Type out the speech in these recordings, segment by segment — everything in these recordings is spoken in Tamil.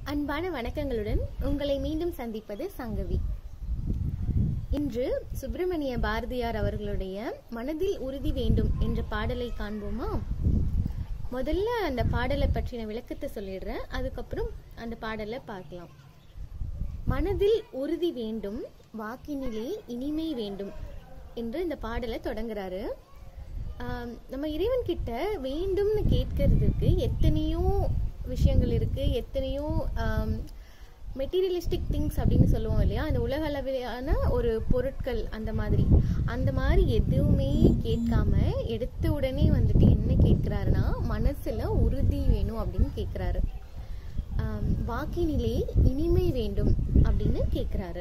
அன்பான வணக்கங்களுடன் உங்களை மீண்டும் சந்திப்பது சங்கவி இன்று சுப்பிரமணிய பாரதியார் அவர்களுடைய மனதில் உறுதி வேண்டும் என்ற பாடலை காண்போமா முதல்ல அந்த பாடலை பற்றின விளக்கத்தை சொல்லிடுறேன் அதுக்கப்புறம் அந்த பாடலை பார்க்கலாம் மனதில் உறுதி வேண்டும் வாக்கினிலே இனிமை வேண்டும் என்று இந்த பாடலை தொடங்குறாரு ஆம், நம்ம இறைவன் கிட்ட வேண்டும்னு கேட்கறதுக்கு எத்தனையோ விஷயங்கள் இருக்கு எத்தனையோ மெட்டீரியலிஸ்டிக் திங்ஸ் அப்படின்னு சொல்லுவோம் இல்லையா அந்த உலக அளவிலான ஒரு பொருட்கள் அந்த மாதிரி அந்த மாதிரி எதுவுமே கேட்காம எடுத்த உடனே வந்துட்டு என்ன கேட்கிறாருன்னா மனசுல உறுதி வேணும் அப்படின்னு கேட்கிறாரு ஆம், வாக்கினிலே இனிமை வேண்டும் அப்படின்னு கேட்குறாரு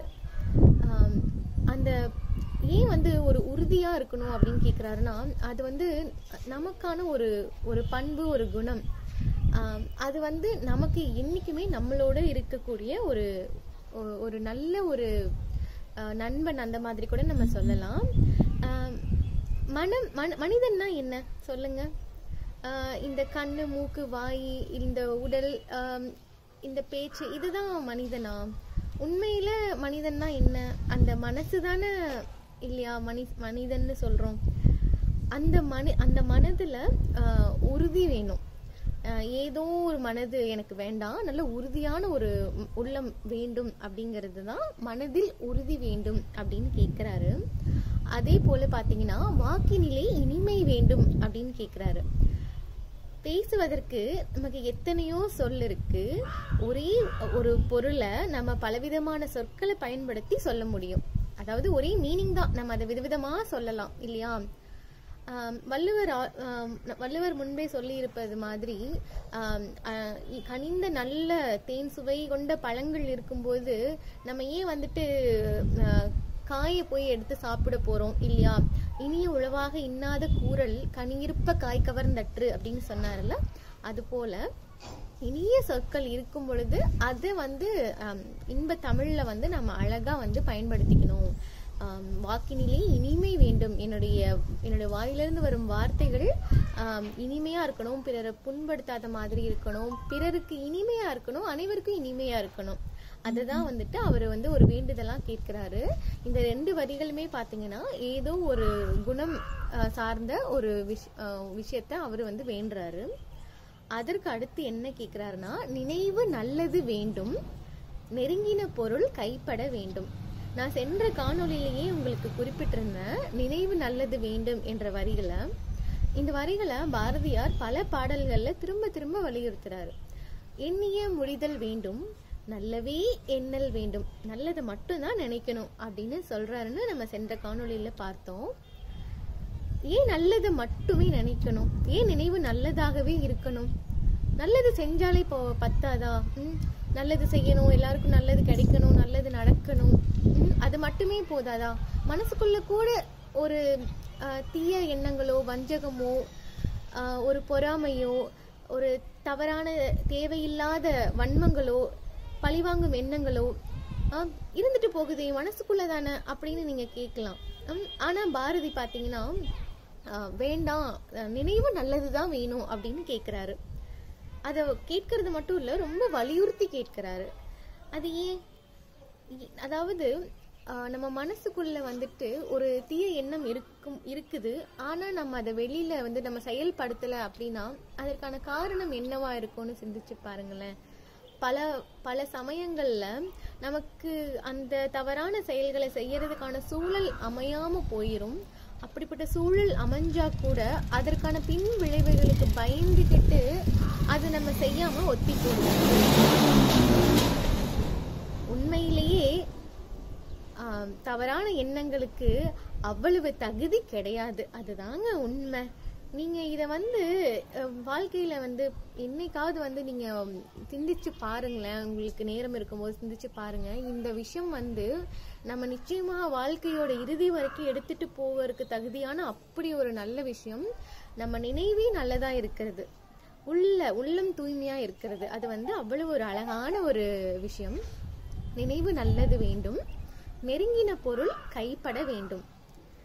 அந்த ஏன் வந்து ஒரு உறுதியா இருக்கணும் அப்படின்னு கேட்குறாருன்னா அது வந்து நமக்கான ஒரு ஒரு பண்பு ஒரு குணம் ஆம், அது வந்து நமக்கு என்னைக்குமே நம்மளோட இருக்கக்கூடிய ஒரு ஒ- ஒரு நல்ல ஒரு அஹ், நண்பன் அந்த மாதிரி கூட நம்ம சொல்லலாம் ஆம், மனம் மன மனிதன்னா என்ன சொல்லுங்க ஆஹ் இந்த கண்ணு மூக்கு வாய் இந்த உடல் ஆம், இந்த பேச்சு இதுதான் மனிதனா உண்மையில மனிதன்னா என்ன அந்த மனசு தானே இல்லையா மனி மனிதன்னு சொல்றோம் அந்த மனி அந்த மனதுல ஆஹ், உறுதி வேணும் ஆஹ், ஏதோ ஒரு மனது எனக்கு வேண்டாம் நல்ல உறுதியான ஒரு உ- உள்ளம் வேண்டும் அப்படிங்கிறது தான் மனதில் உறுதி வேண்டும் அப்படின்னு கேட்கிறாரு அதே போல பாத்தீங்கன்னா வாக்கினிலே இனிமை வேண்டும் அப்படின்னு கேட்கிறாரு பேசுவதற்கு நமக்கு எத்தனையோ சொல் இருக்கு ஒரே ஒரு பொருளை நம்ம பலவிதமான சொற்களை பயன்படுத்தி சொல்ல முடியும் அதாவது ஒரே மீனிங் தான் நம்ம அதை விதவிதமா சொல்லலாம் இல்லையா ஆம், வள்ளுவர் ஆ- ஆம், வள்ளுவர் முன்பே சொல்லியிருப்பது மாதிரி ஆம், ஆ, இ- கனிந்த நல்ல தேன் சுவை கொண்ட பழங்கள் இருக்கும்போது நம்ம ஏன் வந்துட்டு ஆ, காயை போய் எடுத்து சாப்பிட போறோம் இல்லையா இனிய உழவாக இன்னாத கூறல் கனியிருப்ப காய் கவர்ந்தற்று அப்படின்னு சொன்னார்ல அது போல இனிய சொற்கள் இருக்கும் பொழுது அதை வந்து ஆம், இன்ப தமிழ்ல வந்து நம்ம அழகா வந்து பயன்படுத்திக்கணும் ஆம், வாக்கினிலே இனிமை வேண்டும் என்னுடைய என்னுடைய வாயிலிருந்து வரும் வார்த்தைகள் ஆம், இனிமையா இருக்கணும் பிறரை புண்படுத்தாத மாதிரி இருக்கணும் பிறருக்கு இனிமையா இருக்கணும் அனைவருக்கும் இனிமையா இருக்கணும் அதுதான் வந்துட்டு அவர் வந்து ஒரு வேண்டுதலா கேட்கிறாரு இந்த ரெண்டு வரிகளுமே பாத்தீங்கன்னா ஏதோ ஒரு குணம் ஆஹ், சார்ந்த ஒரு விஷ் ஆஹ், விஷயத்த அவர் வந்து வேண்டுறாரு அதற்கு அடுத்து என்ன கேட்கிறாருன்னா நினைவு நல்லது வேண்டும் நெருங்கின பொருள் கைப்பட வேண்டும் நான் சென்ற காணொளியிலேயே உங்களுக்கு குறிப்பிட்டிருந்தேன் நினைவு நல்லது வேண்டும் என்ற வரிகளை இந்த வரிகளை பாரதியார் பல பாடல்கள்ல திரும்ப திரும்ப வலியுறுத்துறாரு எண்ணிய முடிதல் வேண்டும் நல்லவே எண்ணல் வேண்டும் நல்லதை மட்டும்தான் நினைக்கணும் அப்படின்னு சொல்றாருன்னு நம்ம சென்ற காணொளியில பார்த்தோம் ஏன் நல்லது மட்டுமே நினைக்கணும் ஏன் நினைவு நல்லதாகவே இருக்கணும் நல்லது செஞ்சாலே இப்போ பத்தாதா ம், நல்லது செய்யணும் எல்லாருக்கும் நல்லது கிடைக்கணும் நல்லது நடக்கணும் ம், அது மட்டுமே போதாதா மனசுக்குள்ள கூட ஒரு ஆஹ், தீய எண்ணங்களோ வஞ்சகமோ ஆஹ், ஒரு பொறாமையோ ஒரு தவறான தேவையில்லாத வன்மங்களோ பழிவாங்கும் எண்ணங்களோ ஆஹ், இருந்துட்டு போகுது என் மனசுக்குள்ள தானே அப்படின்னு நீங்க கேட்கலாம் உம், ஆனா பாரதி பாத்தீங்கன்னா ஆஹ், வேண்டாம் ஆஹ், நினைவு நல்லதுதான் வேணும் அப்படின்னு கேக்குறாரு அதை கேட்கறது மட்டும் இல்ல ரொம்ப வலியுறுத்தி கேட்கிறாரு அது ஏன் இ- அதாவது ஆஹ், நம்ம மனசுக்குள்ள வந்துட்டு ஒரு தீய எண்ணம் இருக்கும் இருக்குது ஆனா நம்ம அதை வெளியில வந்து நம்ம செயல்படுத்தல அப்படின்னா அதற்கான காரணம் என்னவா இருக்கும்னு சிந்திச்சு பாருங்களேன் பல பல சமயங்கள்ல நமக்கு அந்த தவறான செயல்களை செய்யறதுக்கான சூழல் அமையாம போயிரும் அப்படிப்பட்ட சூழல் அமைஞ்சா கூட அதற்கான பின் விளைவுகளுக்கு பயந்துகிட்டு அது நம்ம செய்யாம ஒத்தி உண்மையிலேயே ஆம், தவறான எண்ணங்களுக்கு அவ்வளவு தகுதி கிடையாது அதுதாங்க உண்மை நீங்க இத வந்து அஹ், வாழ்க்கையில வந்து என்னைக்காவது வந்து நீங்க உம், சிந்திச்சு பாருங்களேன் உங்களுக்கு நேரம் இருக்கும்போது சிந்திச்சு பாருங்க இந்த விஷயம் வந்து நம்ம நிச்சயமா வாழ்க்கையோட இறுதி வரைக்கும் எடுத்துட்டு போவதற்கு தகுதியான அப்படி ஒரு நல்ல விஷயம் நம்ம நினைவே நல்லதா இருக்கிறது உள்ள உள்ளம் தூய்மையா இருக்கிறது அது வந்து அவ்வளவு ஒரு அழகான ஒரு விஷயம் நினைவு நல்லது வேண்டும் நெருங்கின பொருள் கைப்பட வேண்டும்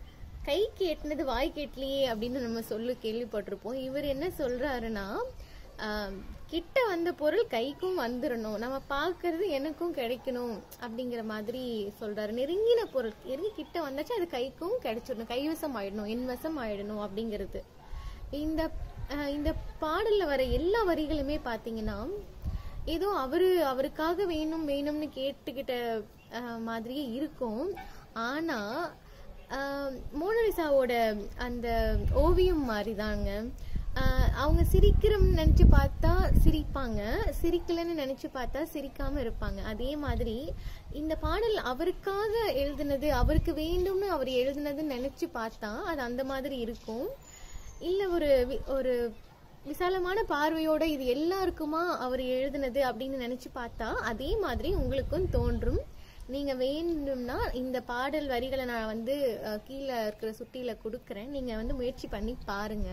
கை கேட்டினது வாய் கேட்டலையே அப்படின்னு நம்ம சொல்லு கேள்விப்பட்டிருப்போம் இவர் என்ன சொல்றாருன்னா ஆஹ், கிட்ட வந்த பொருள் கைக்கும் வந்துடணும் நம்ம பார்க்கறது எனக்கும் கிடைக்கணும் அப்படிங்கிற மாதிரி சொல்றாரு நெருங்கின பொருள் நெருங்கி கிட்ட வந்தாச்சு அது கைக்கும் கிடைச்சிடணும் கைவசம் ஆயிடணும் என் வசம் ஆயிடணும் அப்படிங்கிறது இந்த ஆஹ், இந்த பாடல்ல வர எல்லா வரிகளுமே பாத்தீங்கன்னா ஏதோ அவரு அவருக்காக வேணும் வேணும்னு கேட்டுக்கிட்ட ஆஹ், மாதிரியே இருக்கும் ஆனா ஆஹ், மோனலிசாவோட அந்த ஓவியம் மாதிரிதாங்க ஆஹ், அவங்க சிரிக்கிறோம்னு நினைச்சு பார்த்தா சிரிப்பாங்க சிரிக்கலன்னு நினைச்சு பார்த்தா சிரிக்காம இருப்பாங்க அதே மாதிரி இந்த பாடல் அவருக்காக எழுதுனது அவருக்கு வேண்டும்னு அவர் எழுதுனதுன்னு நினைச்சு பார்த்தா அது அந்த மாதிரி இருக்கும் இல்ல ஒரு வி- ஒரு விசாலமான பார்வையோட இது எல்லாருக்குமா அவர் எழுதுனது அப்படின்னு நினைச்சு பார்த்தா அதே மாதிரி உங்களுக்கும் தோன்றும் நீங்க வேணும்னா இந்த பாடல் வரிகளை நான் வந்து அஹ், கீழே இருக்கிற சுட்டியில கொடுக்கறேன் நீங்க வந்து முயற்சி பண்ணி பாருங்க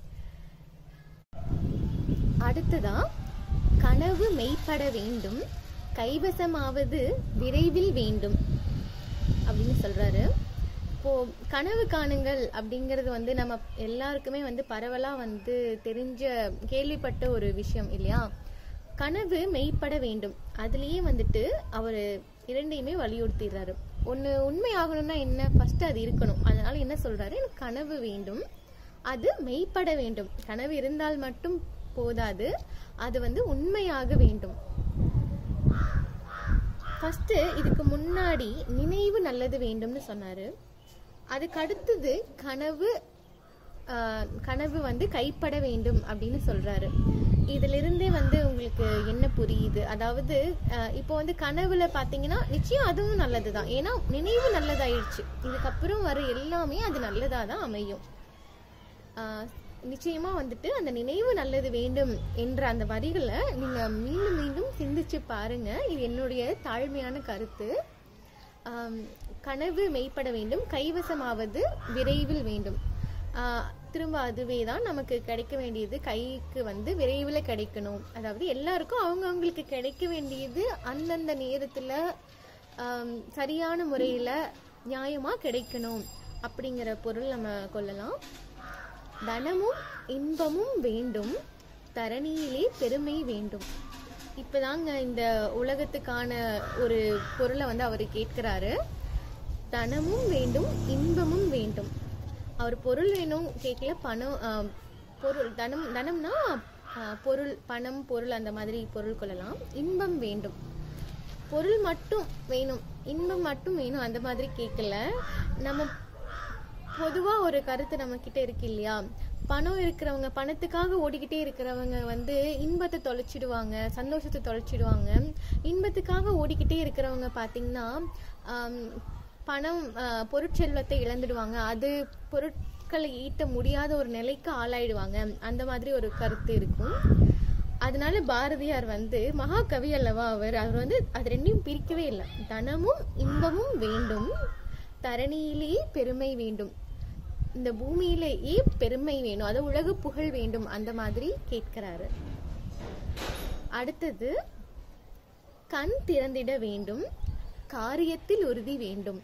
அடுத்ததா கனவு மெய்ப்பட வேண்டும் கைவசமாவது விரைவில் வேண்டும் அப்படின்னு சொல்றாரு இப்போ கனவு காணுங்கள் அப்படிங்கிறது வந்து நம்ம எல்லாருக்குமே வந்து பரவலா வந்து தெரிஞ்ச கேள்விப்பட்ட ஒரு விஷயம் இல்லையா கனவு மெய்ப்பட வேண்டும் அதுலயே வந்துட்டு அவர் இரண்டையுமே வலியுறுத்திடுறாரு ஒண்ணு உண்மை ஆகணும்னா என்ன ஃபர்ஸ்ட் அது இருக்கணும் அதனால என்ன சொல்றாரு எனக்கு கனவு வேண்டும் அது மெய்ப்பட வேண்டும் கனவு இருந்தால் மட்டும் போதாது அது வந்து உண்மையாக வேண்டும் ஃபர்ஸ்ட் இதுக்கு முன்னாடி நினைவு நல்லது வேண்டும்னு சொன்னாரு அதுக்கு அடுத்தது கனவு ஆஹ், கனவு வந்து கைப்பட வேண்டும் அப்படின்னு சொல்றாரு இதுல இருந்தே வந்து உங்களுக்கு என்ன புரியுது அதாவது ஆஹ், இப்போ வந்து கனவுல பாத்தீங்கன்னா நிச்சயம் அதுவும் நல்லதுதான் ஏன்னா நினைவு நல்லதாயிடுச்சு இதுக்கப்புறம் வர எல்லாமே அது நல்லதா தான் அமையும் ஆஹ் நிச்சயமா வந்துட்டு அந்த நினைவு நல்லது வேண்டும் என்ற அந்த வரிகளை நீங்க மீண்டும் மீண்டும் சிந்திச்சு பாருங்க இது என்னுடைய தாழ்மையான கருத்து ஆம், கனவு மெய்ப்பட வேண்டும் கைவசமாவது விரைவில் வேண்டும் ஆஹ் திரும்ப அதுவே தான் நமக்கு கிடைக்க வேண்டியது கைக்கு வந்து விரைவில் கிடைக்கணும் அதாவது எல்லாருக்கும் அவங்கவங்களுக்கு கிடைக்க வேண்டியது அந்தந்த நேரத்துல ஆம், சரியான முறையில நியாயமா கிடைக்கணும் அப்படிங்கிற பொருள் நம்ம கொள்ளலாம் தனமும் இன்பமும் வேண்டும் தரணியிலே பெருமை வேண்டும் இப்பதாங்க இந்த உலகத்துக்கான ஒரு பொருளை வந்து அவர் கேட்கிறாரு தனமும் வேண்டும் இன்பமும் வேண்டும் அவர் பொருள் வேணும் கேட்கல பணம் ஆஹ், பொருள் தனம் தனம்னா ஆஹ், பொருள் பணம் பொருள் அந்த மாதிரி பொருள் கொள்ளலாம் இன்பம் வேண்டும் பொருள் மட்டும் வேணும் இன்பம் மட்டும் வேணும் அந்த மாதிரி கேட்கல நம்ம பொதுவா ஒரு கருத்து நம்ம கிட்ட இருக்கு இல்லையா பணம் இருக்கிறவங்க பணத்துக்காக ஓடிக்கிட்டே இருக்கிறவங்க வந்து இன்பத்தை தொலைச்சிடுவாங்க சந்தோஷத்தை தொலைச்சிடுவாங்க இன்பத்துக்காக ஓடிக்கிட்டே இருக்கிறவங்க பாத்தீங்கன்னா ஆம், பணம் ஆஹ், பொருட்செல்வத்தை இழந்துடுவாங்க அது பொருட்களை ஈட்ட முடியாத ஒரு நிலைக்கு ஆளாயிடுவாங்க அந்த மாதிரி ஒரு கருத்து இருக்கும் அதனால பாரதியார் வந்து மகாகவி அல்லவா அவர் அவர் வந்து அது ரெண்டையும் பிரிக்கவே இல்லை தனமும் இன்பமும் வேண்டும் தரணியிலே பெருமை வேண்டும் இந்த பூமியிலேயே பெருமை வேணும் அது உலக புகழ் வேண்டும் அந்த மாதிரி கேட்கிறாரு அடுத்தது கண் திறந்திட வேண்டும் காரியத்தில் உறுதி வேண்டும்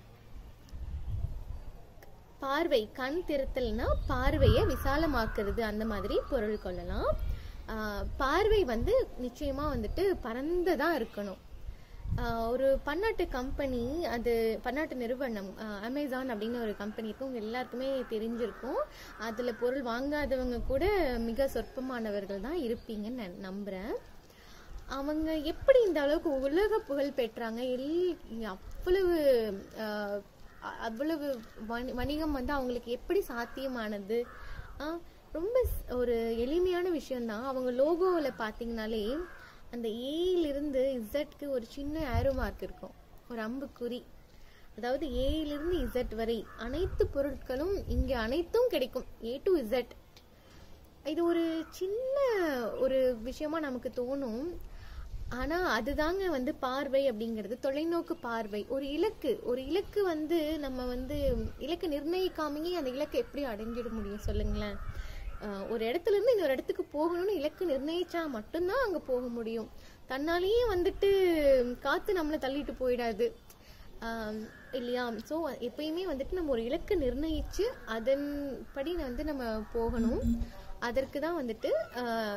பார்வை கண் திறத்தல்னா பார்வையை விசாலமாக்குறது அந்த மாதிரி பொருள் கொள்ளலாம் ஆஹ் பார்வை வந்து நிச்சயமா வந்துட்டு பரந்ததா இருக்கணும் ஆஹ் ஒரு பன்னாட்டு கம்பெனி அது பன்னாட்டு நிறுவனம் ஆஹ் அமேசான் அப்படின்னு ஒரு கம்பெனி இருக்கும் உங்க எல்லாருக்குமே தெரிஞ்சிருக்கும் அதுல பொருள் வாங்காதவங்க கூட மிக சொற்பமானவர்கள் தான் இருப்பீங்கன்னு நான் நம்புறேன் அவங்க எப்படி இந்த அளவுக்கு உலக புகழ் பெற்றாங்க எல் அவ்வளவு ஆஹ், அ- அவ்வளவு வணி- வணிகம் வந்து அவங்களுக்கு எப்படி சாத்தியமானது ஆஹ், ரொம்ப ஸ்- ஒரு எளிமையான விஷயம்தான் அவங்க லோகோவில் பார்த்தீங்கனாலே அந்த ஏயிலிருந்து இசட்க்கு ஒரு சின்ன ஆரோ மார்க் இருக்கும் ஒரு அம்புக்குறி அதாவது ஏயிலிருந்து இசட் வரை அனைத்து பொருட்களும் இங்க அனைத்தும் கிடைக்கும் ஏ டு இசட் இது ஒரு சின்ன ஒரு விஷயமா நமக்கு தோணும் ஆனா அதுதாங்க வந்து பார்வை அப்படிங்கிறது தொலைநோக்கு பார்வை ஒரு இலக்கு ஒரு இலக்கு வந்து நம்ம வந்து இலக்கு நிர்ணயிக்காமயே அந்த இலக்கை எப்படி அடைஞ்சிட முடியும் சொல்லுங்களேன் ஆஹ் ஒரு இடத்துல இருந்து இன்னொரு இடத்துக்கு போகணும்னு இலக்கு நிர்ணயிச்சா மட்டும்தான் அங்க போக முடியும் தன்னாலேயே வந்துட்டு காத்து நம்மளை தள்ளிட்டு போயிடாது ஆம், இல்லையா ஸோ எப்பயுமே வந்துட்டு நம்ம ஒரு இலக்கு நிர்ணயிச்சு அதன்படி வந்து நம்ம போகணும் அதற்கு தான் வந்துட்டு ஆஹ்,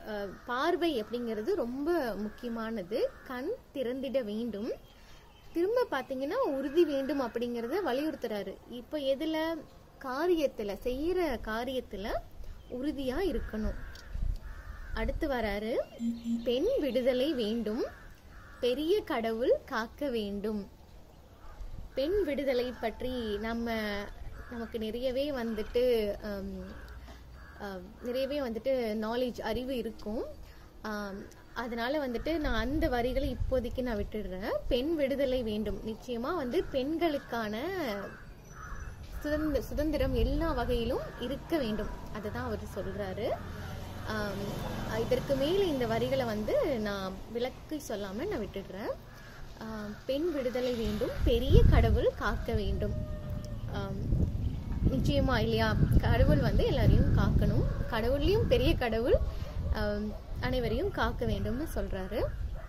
அஹ், பார்வை அப்படிங்கிறது ரொம்ப முக்கியமானது கண் திறந்திட வேண்டும் திரும்ப பாத்தீங்கன்னா உறுதி வேண்டும் அப்படிங்கறத வலியுறுத்துறாரு இப்போ எதுல காரியத்துல செய்யற காரியத்துல உறுதியா இருக்கணும் அடுத்து வராரு பெண் விடுதலை வேண்டும் பெரிய கடவுள் காக்க வேண்டும் பெண் விடுதலை பற்றி நம்ம நமக்கு நிறையவே வந்துட்டு ஹம், ஆஹ், நிறையவே வந்துட்டு நாலேஜ் அறிவு இருக்கும் ஆம், அதனால வந்துட்டு நான் அந்த வரிகளை இப்போதைக்கு நான் விட்டுடுறேன் பெண் விடுதலை வேண்டும் நிச்சயமா வந்து பெண்களுக்கான சுதந்திர சுதந்திரம் எல்லா வகையிலும் இருக்க வேண்டும் அதுதான் அவர் சொல்றாரு ஆம், இதற்கு மேல இந்த வரிகளை வந்து நான் விளக்கி சொல்லாம நான் விட்டுடுறேன் ஆம், பெண் விடுதலை வேண்டும் பெரிய கடவுள் காக்க வேண்டும் ஆம், நிச்சயமா இல்லையா கடவுள் வந்து எல்லாரையும் காக்கணும் கடவுள்லயும் பெரிய கடவுள் ஆம், அனைவரையும் காக்க வேண்டும்னு சொல்றாரு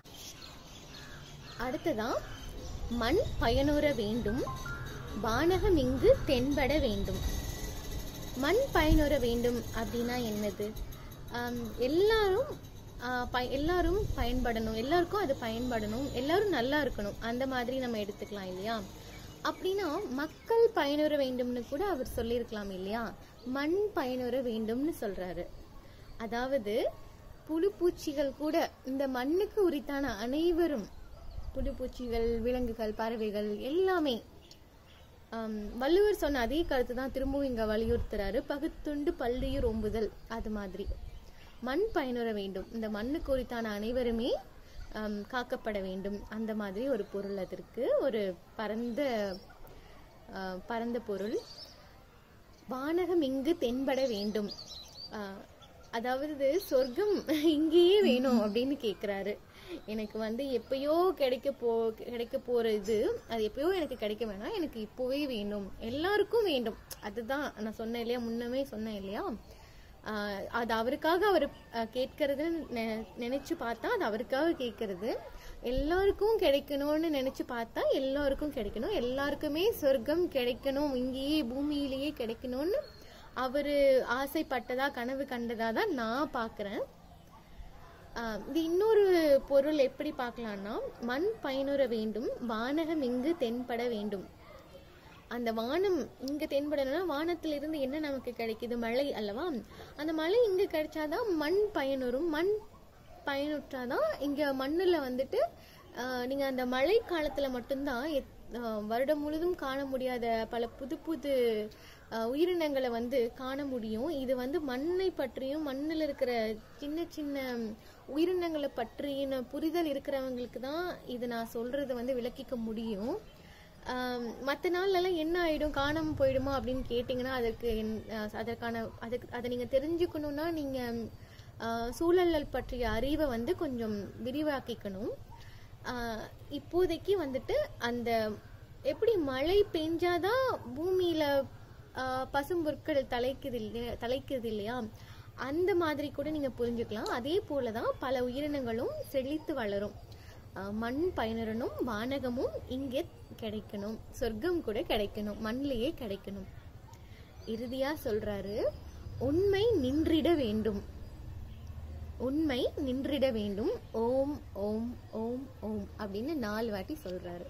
அடுத்ததா மண் பயனுற வேண்டும் வானகம் இங்கு தென்பட வேண்டும் மண் பயனுற வேண்டும் அப்படின்னா என்னது ஆம், எல்லாரும் ஆ, ப- எல்லாரும் பயன்படணும் எல்லாருக்கும் அது பயன்படணும் எல்லாரும் நல்லா இருக்கணும் அந்த மாதிரி நம்ம எடுத்துக்கலாம் இல்லையா அப்படின்னா மக்கள் பயனுற வேண்டும்னு கூட அவர் சொல்லியிருக்கலாம் இல்லையா மண் பயனுற வேண்டும்னு சொல்றாரு அதாவது புழுப்பூச்சிகள் கூட இந்த மண்ணுக்கு உரித்தான அனைவரும் புழுப்பூச்சிகள் விலங்குகள் பறவைகள் எல்லாமே ஆம், வள்ளுவர் சொன்ன அதே கருத்து தான் திரும்பவும் இங்க வலியுறுத்துறாரு பகுத்துண்டு பள்ளியூர் ஓம்புதல் அது மாதிரி மண் பயனுற வேண்டும் இந்த மண்ணுக்கு உரித்தான அனைவருமே ஆம், காக்கப்பட வேண்டும் அந்த மாதிரி ஒரு பொருள் அதற்கு ஒரு பரந்த ஆ, பரந்த பொருள் வானகம் இங்கு தென்பட வேண்டும் ஆஹ் அதாவது சொர்க்கம் இங்கேயே வேணும் அப்படின்னு கேக்குறாரு எனக்கு வந்து எப்பயோ கிடைக்க போ கிடைக்க போற இது அது எப்பயோ எனக்கு கிடைக்க வேணாம் எனக்கு இப்போவே வேணும் எல்லாருக்கும் வேண்டும் அதுதான் நான் சொன்னேன் இல்லையா முன்னமே சொன்னேன் இல்லையா ஆஹ் அது அவருக்காக அவர் கேட்கறது நினைச்சு பார்த்தா அது அவருக்காக கேட்கறது எல்லாருக்கும் கிடைக்கணும்னு நினைச்சு பார்த்தா எல்லாருக்கும் கிடைக்கணும் எல்லாருக்குமே சொர்க்கம் கிடைக்கணும் இங்கேயே பூமியிலேயே கிடைக்கணும்னு அவரு ஆசைப்பட்டதா கனவு கண்டதா தான் நான் பார்க்கறேன் ஆஹ் இது இன்னொரு பொருள் எப்படி பார்க்கலாம்னா மண் பயனுற வேண்டும் வானகம் இங்கு தென்பட வேண்டும் அந்த வானம் இங்க தென்படணும்னா வானத்துல இருந்து என்ன நமக்கு கிடைக்குது மழை அல்லவா அந்த மழை இங்க கிடைச்சாதான் மண் பயனுறும் மண் பயனுற்றாதான் இங்க மண்ணுல வந்துட்டு ஆஹ், நீங்க அந்த மழை காலத்துல மட்டும்தான் எத்- ஆஹ், வருடம் முழுதும் காண முடியாத பல புது புது ஆஹ், உயிரினங்களை வந்து காண முடியும் இது வந்து மண்ணை பற்றியும் மண்ணில் இருக்கிற சின்ன சின்ன உயிரினங்களை பற்றின புரிதல் இருக்கிறவங்களுக்கு தான் இது நான் சொல்றது வந்து விளக்கிக்க முடியும் மற்ற நாள்லலாம் என்ன ஆயிடும் காணாம போயிடுமா அப்படின்னு கேட்டிங்கன்னா அதற்கு என்- அஹ் அதற்கான அதுக்கு அதை நீங்க தெரிஞ்சுக்கணும்னா நீங்க அஹ், சூழல்கள் பற்றிய அறிவை வந்து கொஞ்சம் விரிவாக்கிக்கணும் அஹ், இப்போதைக்கு வந்துட்டு அந்த எப்படி மழை பெஞ்சாதான் பூமியில அஹ், பசும்பொருட்கள் தலைக்குது இல்லையா தலைக்குது இல்லையா அந்த மாதிரி கூட நீங்க புரிஞ்சுக்கலாம் அதே போலதான் பல உயிரினங்களும் செழித்து வளரும் அஹ், மண் பயனுறணும் வானகமும் இங்கே கிடைக்கணும் சொர்க்கம் கூட கிடைக்கணும் மண்ணிலேயே கிடைக்கணும் இறுதியா சொல்றாரு உண்மை நின்றிட வேண்டும் உண்மை நின்றிட வேண்டும் ஓம் ஓம் ஓம் ஓம் அப்படின்னு நாலு வாட்டி சொல்றாரு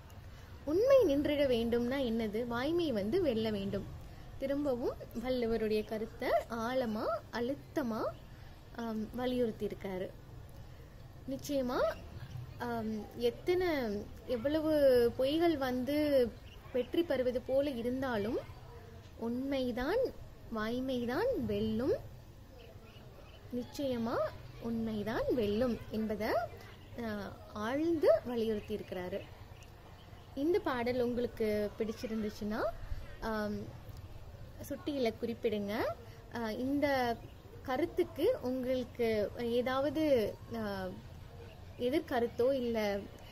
உண்மை நின்றிட வேண்டும்னா என்னது வாய்மை வந்து வெல்ல வேண்டும் திரும்பவும் வள்ளுவருடைய கருத்தை ஆழமா அழுத்தமா ஆம், வலியுறுத்தி இருக்காரு நிச்சயமா ஆம், எத்தனை எவ்வளவு பொய்கள் வந்து வெற்றி பெறுவது போல இருந்தாலும் உண்மைதான் வாய்மைதான் வெல்லும் நிச்சயமா உண்மைதான் வெல்லும் என்பதை ஆஹ், ஆழ்ந்து வலியுறுத்தி இருக்கிறாரு இந்த பாடல் உங்களுக்கு பிடிச்சிருந்துச்சுன்னா ஆம், சுட்டியில குறிப்பிடுங்க ஆஹ், இந்த கருத்துக்கு உங்களுக்கு ஏதாவது ஆஹ், எதிர்கருத்தோ இல்லை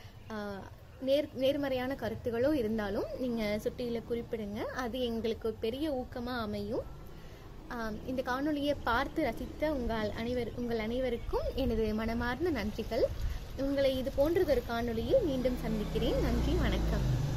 நேர் நேர்மறையான கருத்துகளோ இருந்தாலும் நீங்கள் சுட்டியில் குறிப்பிடுங்க அது எங்களுக்கு ஒரு பெரிய ஊக்கமாக அமையும் ஆம், இந்த காணொளியை பார்த்து ரசித்த உங்கள் அனைவர் உங்கள் அனைவருக்கும் எனது மனமார்ந்த நன்றிகள் உங்களை இது போன்றதொரு காணொளியில் மீண்டும் சந்திக்கிறேன் நன்றி வணக்கம்